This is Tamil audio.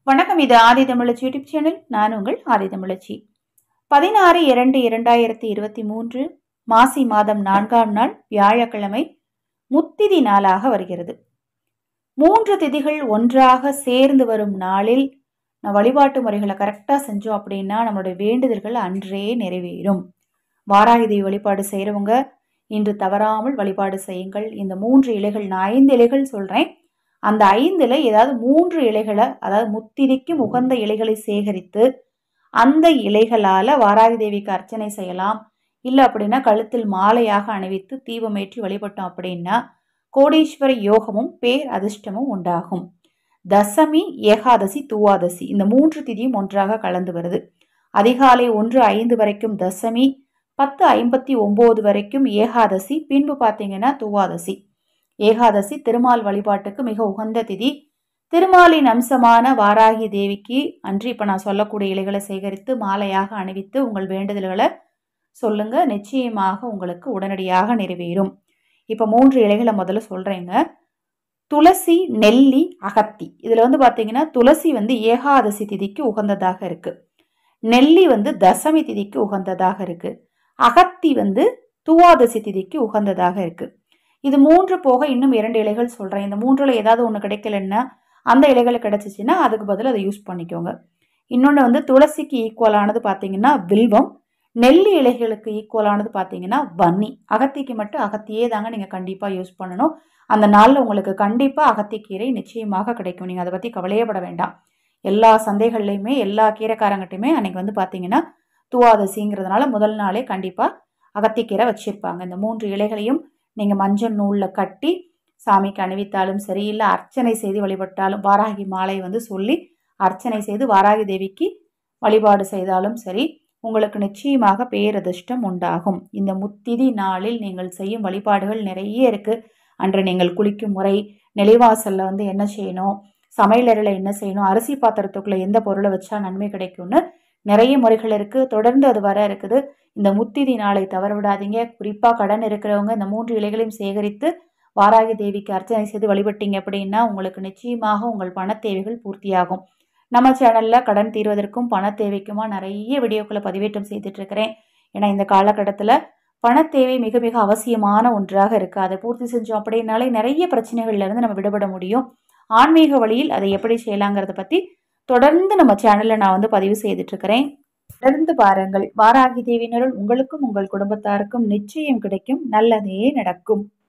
வணக்கம் இது ஆதி தமிழச்சி யூடியூப் சேனல் நான் உங்கள் ஆதி தமிழச்சி பதினாறு இரண்டு இரண்டாயிரத்தி இருபத்தி மூன்று மாசி மாதம் நான்காம் நாள் வியாழக்கிழமை முத்திதி நாளாக வருகிறது மூன்று திதிகள் ஒன்றாக சேர்ந்து வரும் நாளில் நான் வழிபாட்டு முறைகளை கரெக்டாக செஞ்சோம் அப்படின்னா நம்மளுடைய வேண்டுதல்கள் அன்றே நிறைவேறும் வாராகி தேவி வழிபாடு செய்கிறவங்க இன்று தவறாமல் வழிபாடு செய்யுங்கள் இந்த மூன்று இலைகள் நான் ஐந்து இலைகள் சொல்கிறேன் அந்த ஐந்தில் ஏதாவது மூன்று இலைகளை அதாவது முத்திரிக்கும் உகந்த இலைகளை சேகரித்து அந்த இலைகளால் வாராகி தேவிக்கு அர்ச்சனை செய்யலாம் இல்லை அப்படின்னா கழுத்தில் மாலையாக அணிவித்து தீபமேற்றி வழிபட்டோம் அப்படின்னா கோடீஸ்வர யோகமும் பேர் அதிர்ஷ்டமும் உண்டாகும் தசமி ஏகாதசி துவாதசி இந்த மூன்று திதியும் ஒன்றாக கலந்து வருது அதிகாலை ஒன்று ஐந்து வரைக்கும் தசமி பத்து ஐம்பத்தி ஒம்பது வரைக்கும் ஏகாதசி பின்பு பார்த்தீங்கன்னா துவாதசி ஏகாதசி திருமால் வழிபாட்டுக்கு மிக உகந்த திதி திருமாலின் அம்சமான வாராகி தேவிக்கு அன்று இப்போ நான் சொல்லக்கூடிய இலைகளை சேகரித்து மாலையாக அணிவித்து உங்கள் வேண்டுதல்களை சொல்லுங்க நிச்சயமாக உங்களுக்கு உடனடியாக நிறைவேறும் இப்போ மூன்று இலைகளை முதல்ல சொல்கிறேங்க துளசி நெல்லி அகத்தி இதில் வந்து பார்த்தீங்கன்னா துளசி வந்து ஏகாதசி திதிக்கு உகந்ததாக இருக்குது நெல்லி வந்து தசமி திதிக்கு உகந்ததாக இருக்குது அகத்தி வந்து துவாதசி திதிக்கு உகந்ததாக இருக்குது இது மூன்று போக இன்னும் இரண்டு இலைகள் சொல்கிறேன் இந்த மூன்றில் ஏதாவது ஒன்று கிடைக்கலன்னா அந்த இலைகள் கிடச்சிச்சின்னா அதுக்கு பதில் அதை யூஸ் பண்ணிக்கோங்க இன்னொன்று வந்து துளசிக்கு ஈக்குவலானது பார்த்தீங்கன்னா வில்வம் நெல்லி இலைகளுக்கு ஈக்குவலானது பார்த்தீங்கன்னா வன்னி அகத்திக்கு மட்டும் அகத்தியே தாங்க நீங்கள் கண்டிப்பாக யூஸ் பண்ணணும் அந்த நாளில் உங்களுக்கு கண்டிப்பாக அகத்திக்கீரை நிச்சயமாக கிடைக்கும் நீங்கள் அதை பற்றி கவலையே பட வேண்டாம் எல்லா சந்தைகள்லையுமே எல்லா கீரைக்காரங்கிட்டையுமே அன்றைக்கி வந்து பார்த்தீங்கன்னா துவாதசிங்கிறதுனால முதல் நாளே கண்டிப்பாக அகத்திக்கீரை வச்சுருப்பாங்க இந்த மூன்று இலைகளையும் நீங்கள் மஞ்சள் நூலில் கட்டி சாமிக்கு அணிவித்தாலும் சரி இல்லை அர்ச்சனை செய்து வழிபட்டாலும் வாராகி மாலை வந்து சொல்லி அர்ச்சனை செய்து வாராகி தேவிக்கு வழிபாடு செய்தாலும் சரி உங்களுக்கு நிச்சயமாக பேரதிர்ஷ்டம் உண்டாகும் இந்த முத்திதி நாளில் நீங்கள் செய்யும் வழிபாடுகள் நிறைய இருக்குது அன்று நீங்கள் குளிக்கும் முறை நிலைவாசலில் வந்து என்ன செய்யணும் சமையலறையில் என்ன செய்யணும் அரிசி பாத்திரத்துக்குள்ளே எந்த பொருளை வச்சா நன்மை கிடைக்கும்னு நிறைய முறைகள் இருக்குது தொடர்ந்து அது வர இருக்குது இந்த முத்திதி நாளை தவற விடாதீங்க குறிப்பாக கடன் இருக்கிறவங்க இந்த மூன்று இலைகளையும் சேகரித்து வாராகி தேவிக்கு அர்ச்சனை செய்து வழிபட்டீங்க அப்படின்னா உங்களுக்கு நிச்சயமாக உங்கள் பண தேவைகள் பூர்த்தியாகும் நம்ம சேனலில் கடன் தீர்வதற்கும் பண தேவைக்குமா நிறைய வீடியோக்களை பதிவேற்றம் செய்துட்ருக்கிறேன் ஏன்னா இந்த காலகட்டத்தில் பண தேவை மிக மிக அவசியமான ஒன்றாக இருக்குது அதை பூர்த்தி செஞ்சோம் அப்படின்னாலே நிறைய பிரச்சனைகள்லேருந்து நம்ம விடுபட முடியும் ஆன்மீக வழியில் அதை எப்படி செய்யலாங்கிறத பற்றி தொடர்ந்து நம்ம சேனலில் நான் வந்து பதிவு செய்துட்ருக்கிறேன் தொடர்ந்து பாருங்கள் வாராகி தேவியினருள் உங்களுக்கும் உங்கள் குடும்பத்தாருக்கும் நிச்சயம் கிடைக்கும் நல்லதே நடக்கும்